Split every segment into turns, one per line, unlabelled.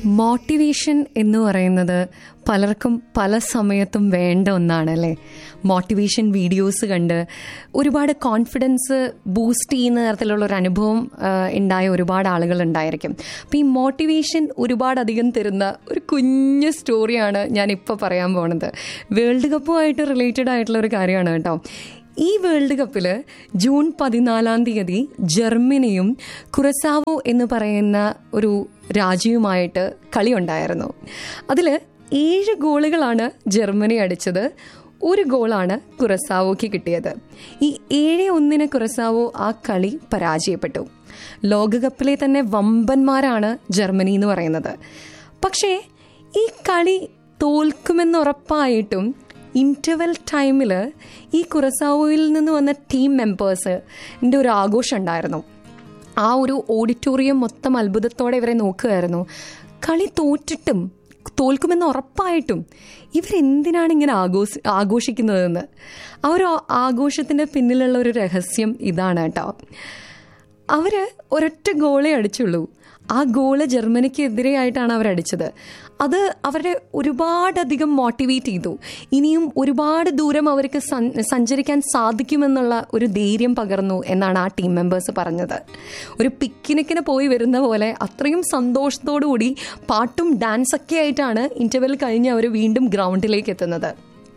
motivation എന്ന് പറയുന്നത് പലർക്കും പല സമയത്തും വേണ്ട ഒന്നാണ് അല്ലേ മോട്ടിവേഷൻ വീഡിയോസ് കണ്ട് ഒരുപാട് കോൺഫിഡൻസ് ബൂസ്റ്റ് ചെയ്യുന്ന തരത്തിലുള്ള ഒരു അനുഭവം ആ, ഉണ്ടായ ഒരുപാട് ആളുകൾ ഉണ്ടായിരിക്കും അപ്പം ഈ മോട്ടിവേഷൻ ഒരുപാട് അധികം തരുന്ന ഒരു കുഞ്ഞു സ്റ്റോറിയാണ് ഞാൻ ഇപ്പോൾ പറയാൻ പോണത് വേൾഡ് കപ്പുമായിട്ട് റിലേറ്റഡ് ആയിട്ടുള്ള ഒരു കാര്യമാണ് കേട്ടോ ഈ വേൾഡ് കപ്പിൽ ജൂൺ പതിനാലാം തീയതി ജർമ്മനിയും കുറസാവോ എന്ന് പറയുന്ന ഒരു രാജ്യവുമായിട്ട് കളി ഉണ്ടായിരുന്നു അതിൽ ഏഴ് ഗോളുകളാണ് ജർമ്മനി അടിച്ചത് ഒരു ഗോളാണ് കുറസാവോക്ക് കിട്ടിയത് ഈ ഏഴ് ഒന്നിന് കുറസാവോ ആ കളി പരാജയപ്പെട്ടു ലോകകപ്പിലെ തന്നെ വമ്പന്മാരാണ് ജർമ്മനി എന്ന് പറയുന്നത് പക്ഷേ ഈ കളി തോൽക്കുമെന്നുറപ്പായിട്ടും ഇൻ്റർവെൽ ടൈമിൽ ഈ കുറസാവോയിൽ നിന്ന് വന്ന ടീം മെമ്പേഴ്സിൻ്റെ ഒരു ആഘോഷം ഉണ്ടായിരുന്നു ആ ഒരു ഓഡിറ്റോറിയം മൊത്തം അത്ഭുതത്തോടെ ഇവരെ നോക്കുകയായിരുന്നു കളി തോറ്റിട്ടും തോൽക്കുമെന്ന് ഉറപ്പായിട്ടും ഇവരെന്തിനാണ് ഇങ്ങനെ ആഘോഷ ആഘോഷിക്കുന്നതെന്ന് ആ ഒരു ആഘോഷത്തിൻ്റെ പിന്നിലുള്ള ഒരു രഹസ്യം ഇതാണ് കേട്ടോ അവർ ഒരൊറ്റ ഗോളേ അടിച്ചുള്ളൂ ആ ഗോള് ജർമ്മനിക്കെതിരെയായിട്ടാണ് അവർ അടിച്ചത് അത് അവരെ ഒരുപാടധികം മോട്ടിവേറ്റ് ചെയ്തു ഇനിയും ഒരുപാട് ദൂരം അവർക്ക് സൻ- സഞ്ചരിക്കാൻ സാധിക്കുമെന്നുള്ള ഒരു ധൈര്യം പകർന്നു എന്നാണ് ആ ടീം മെമ്പേഴ്സ് പറഞ്ഞത് ഒരു പിക്നിക്കിന് പോയി വരുന്ന പോലെ അത്രയും സന്തോഷത്തോടു കൂടി പാട്ടും ഡാൻസൊക്കെ ആയിട്ടാണ് ഇൻ്റർവെൽ കഴിഞ്ഞ് അവർ വീണ്ടും ഗ്രൗണ്ടിലേക്ക് എത്തുന്നത്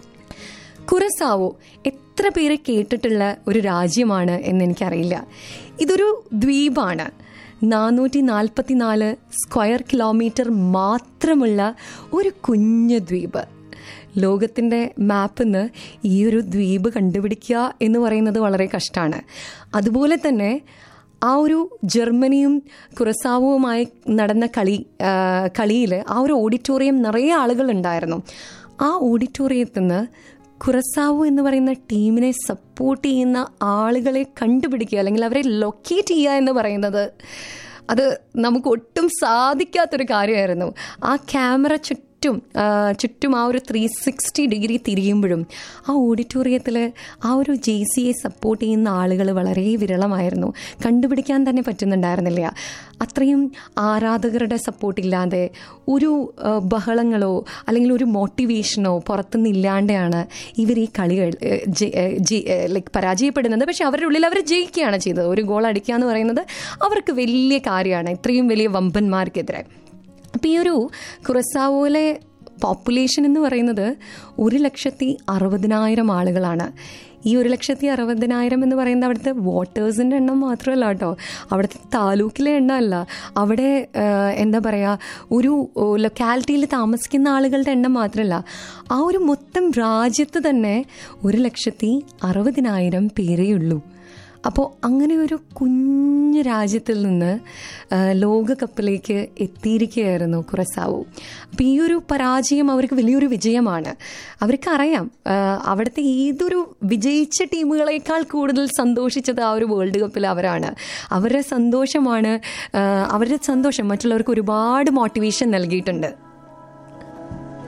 കുറസാവോ എത്ര പേര് കേട്ടിട്ടുള്ള ഒരു രാജ്യമാണ് എന്ന് എനിക്കറിയില്ല ഇതൊരു ദ്വീപാണ് നാനൂറ്റി നാൽപ്പത്തിനാല് സ്ക്വയർ കിലോമീറ്റർ മാത്രമുള്ള ഒരു കുഞ്ഞു ദ്വീപ് ലോകത്തിൻ്റെ മാപ്പിൽ നിന്ന് ഈ ഒരു ദ്വീപ് കണ്ടുപിടിക്കുക എന്ന് പറയുന്നത് വളരെ കഷ്ടമാണ് അതുപോലെ തന്നെ ആ ഒരു ജർമ്മനിയും കുറസാവുമായി നടന്ന കളി കളിയിൽ ആ ഒരു ഓഡിറ്റോറിയം നിറയെ ആളുകൾ ഉണ്ടായിരുന്നു ആ ഓഡിറ്റോറിയത്തിൽ നിന്ന് കുറസാവു എന്ന് പറയുന്ന ടീമിനെ സപ്പോർട്ട് ചെയ്യുന്ന ആളുകളെ കണ്ടുപിടിക്കുക അല്ലെങ്കിൽ അവരെ ലൊക്കേറ്റ് ചെയ്യുക എന്ന് പറയുന്നത് അത് നമുക്ക് ഒട്ടും സാധിക്കാത്തൊരു കാര്യമായിരുന്നു ആ ക്യാമറ ചുറ്റും ആ, ചുറ്റും ആ ഒരു ത്രീ സിക്സ്റ്റി ഡിഗ്രി തിരിയുമ്പോഴും ആ ഓഡിറ്റോറിയത്തിൽ ആ ഒരു ജെ സിയെ സപ്പോർട്ട് ചെയ്യുന്ന ആളുകൾ വളരെ വിരളമായിരുന്നു കണ്ടുപിടിക്കാൻ തന്നെ പറ്റുന്നുണ്ടായിരുന്നില്ല അത്രയും ആരാധകരുടെ സപ്പോർട്ടില്ലാതെ ഒരു ആ, ബഹളങ്ങളോ അല്ലെങ്കിൽ ഒരു മോട്ടിവേഷനോ പുറത്തുനിന്ന് ഇല്ലാണ്ടാണ് ഇവർ ഈ കളികൾ ലൈക്ക് പരാജയപ്പെടുന്നത് പക്ഷെ അവരുടെ ഉള്ളിൽ അവർ ജയിക്കുകയാണ് ചെയ്തത് ഒരു ഗോൾ അടിക്കുക എന്ന് പറയുന്നത് അവർക്ക് വലിയ കാര്യമാണ് ഇത്രയും വലിയ വമ്പന്മാർക്കെതിരെ അപ്പം ഈ ഒരു കുറസാവോലെ പോപ്പുലേഷൻ എന്ന് പറയുന്നത് ഒരു ലക്ഷത്തി അറുപതിനായിരം ആളുകളാണ് ഈ ഒരു ലക്ഷത്തി അറുപതിനായിരം എന്ന് പറയുന്നത് അവിടുത്തെ വോട്ടേഴ്സിൻ്റെ എണ്ണം മാത്രമല്ല കേട്ടോ അവിടുത്തെ താലൂക്കിലെ എണ്ണമല്ല അവിടെ ആ, എന്താ പറയുക ഒരു ലൊക്കാലിറ്റിയിൽ താമസിക്കുന്ന ആളുകളുടെ എണ്ണം മാത്രമല്ല ആ ഒരു മൊത്തം രാജ്യത്ത് തന്നെ ഒരു ലക്ഷത്തി അറുപതിനായിരം പേരേ ഉള്ളൂ അപ്പോൾ അങ്ങനെ ഒരു കുഞ്ഞു രാജ്യത്തിൽ നിന്ന് ആ, ലോകകപ്പിലേക്ക് എത്തിയിരിക്കുകയായിരുന്നു കുറസാവു അപ്പോൾ ഈ ഒരു പരാജയം അവർക്ക് വലിയൊരു വിജയമാണ് അവർക്ക് അറിയാം ആ, അവിടുത്തെ ഏതൊരു വിജയിച്ച ടീമുകളേക്കാൾ കൂടുതൽ സന്തോഷിച്ചത് ആ ഒരു വേൾഡ് കപ്പിൽ അവരാണ് അവരുടെ സന്തോഷമാണ് ആ, അവരുടെ സന്തോഷം മറ്റുള്ളവർക്ക് ഒരുപാട് മോട്ടിവേഷൻ നൽകിയിട്ടുണ്ട്